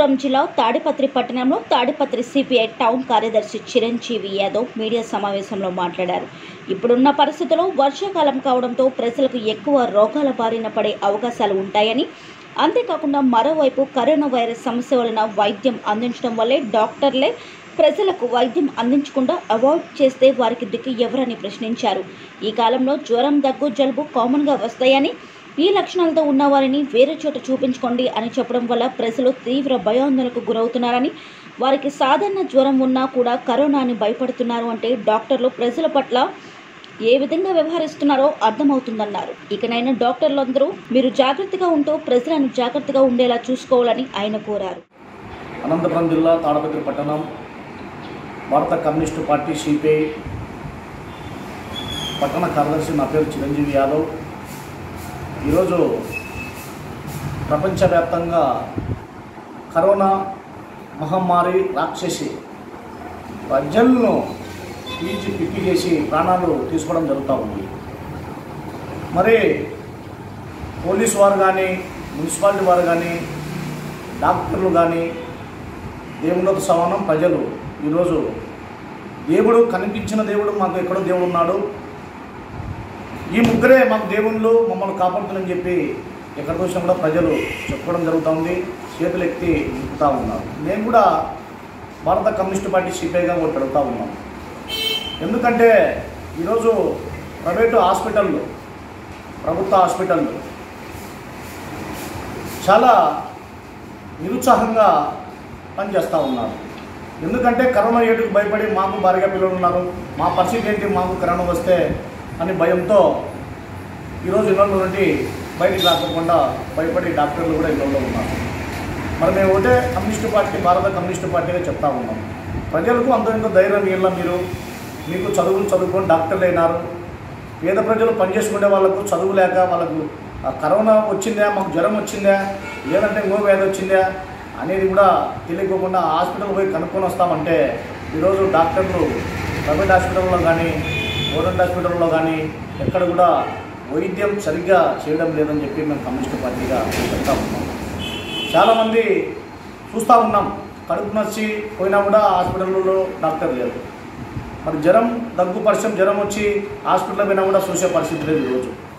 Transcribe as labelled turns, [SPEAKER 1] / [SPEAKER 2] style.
[SPEAKER 1] అనంతపురం జిల్లా తాడిపత్రి పట్టణంలో Tadipatri CPI town కార్యదర్శి చిరంజీవి యాదవ్ మీడియా సమావేశంలో మాట్లాడారు ఇప్పుడున్న పరిస్థితుల్లో వర్షాకాలం కావడంతో ప్రజలకు ఎక్కువ రోగాల బారిన పడే అవకాశాలు ఉంటాయని అంతేకాకుండా మరోవైపు కరోనా వైరస్ సమస్య వలన వైద్యం అందించడం వల్లే డాక్టర్లే ప్రజలకు వైద్యం అందించకుండా అవాయిడ్ చేస్తే వారికి దిక్కు ఎవరని ప్రశ్నించారు ఈ కాలంలో జ్వరం దగ్గు జలుబు కామన్గా వస్తాయని ఈ లక్షణాలతో ఉన్నవారిని వేరే చోట చూపించుకోండి అని చెప్పడం వల్ల ప్రజలు తీవ్ర భయాందోళనకు గురవుతున్నారని వారికి సాధారణ జ్వరం ఉన్నా కూడా కరోనా అని భయపడుతున్నారు అంటే డాక్టర్లు ప్రజల పట్ల ఏ విధంగా వ్యవహరిస్తున్నారో అర్థమవుతుందన్నారు ఇకనైనా డాక్టర్లందరూ మీరు జాగ్రత్తగా ఉంటూ ప్రజలను జాగ్రత్తగా ఉండేలా చూసుకోవాలని ఆయన కోరారు
[SPEAKER 2] అనంతపురం జిల్లా తాడపత్రి పట్టణం భారత కమ్యూనిస్టు పార్టీ సిపిఐ పట్టణ కార్యదర్శి నా పేరు చిరంజీవి యాదవ్ ఈరోజు ప్రపంచవ్యాప్తంగా కరోనా మహమ్మారి రాక్షసి ప్రజలను పీల్చి పిప్పి చేసి ప్రాణాలు తీసుకోవడం జరుగుతూ ఉంది మరి పోలీసు వారు కానీ మున్సిపాలిటీ వారు కానీ డాక్టర్లు కానీ దేవునితో సమానం ప్రజలు ఈరోజు దేవుడు కనిపించిన దేవుడు మాకు ఎక్కడో దేవుడు ఉన్నాడు ఈ ముగ్గురే మాకు దేవుళ్ళు మమ్మల్ని కాపాడుతుందని చెప్పి ఎక్కడ చూసినా కూడా ప్రజలు చెప్పుకోవడం జరుగుతుంది చేతులు ఎత్తి నింపుతూ ఉన్నారు నేను కూడా భారత కమ్యూనిస్ట్ పార్టీ సిపిఐగా ఒకటి పెడుతూ ఉన్నాం ఎందుకంటే ఈరోజు ప్రైవేటు హాస్పిటళ్ళు ప్రభుత్వ హాస్పిటళ్ళు చాలా నిరుత్సాహంగా పనిచేస్తూ ఉన్నారు ఎందుకంటే కరోనా ఏటుకు భయపడి మాకు భారీగా పిల్లలు ఉన్నారు మా పరిస్థితి ఏంటి మాకు కరోనా వస్తే అని భయంతో ఈరోజు ఇళ్ళ నుండి బయటికి రాకుండా భయపడి డాక్టర్లు కూడా ఇళ్ళలో ఉన్నారు మరి మేము ఒకటే కమ్యూనిస్ట్ పార్టీ భారత కమ్యూనిస్ట్ పార్టీగా చెప్తా ఉన్నాం ప్రజలకు అందరికీ ధైర్యం ఇళ్ళ మీరు మీకు చదువులు చదువుకొని డాక్టర్లు అయినారు పేద ప్రజలు పనిచేసుకునే వాళ్ళకు చదువు లేక వాళ్ళకు ఆ కరోనా వచ్చిందా మాకు జ్వరం వచ్చిందా లేదంటే ఇంకో వ్యాధి వచ్చిందా అనేది కూడా తెలియకోకుండా హాస్పిటల్ పోయి కనుక్కొని వస్తామంటే ఈరోజు డాక్టర్లు ప్రైవేట్ హాస్పిటల్లో కానీ గవర్నమెంట్ హాస్పిటల్లో కానీ ఎక్కడ కూడా వైద్యం సరిగ్గా చేయడం లేదని చెప్పి మేము కమ్యూనిస్ట్ పార్టీగా చెప్తా ఉన్నాం చాలామంది చూస్తూ ఉన్నాం కడుపు నచ్చి పోయినా కూడా హాస్పిటల్లో డాక్టర్ లేరు మరి జ్వరం దగ్గు పరిచయం జ్వరం వచ్చి హాస్పిటల్ పోయినా కూడా చూసే పరిస్థితి లేదు ఈరోజు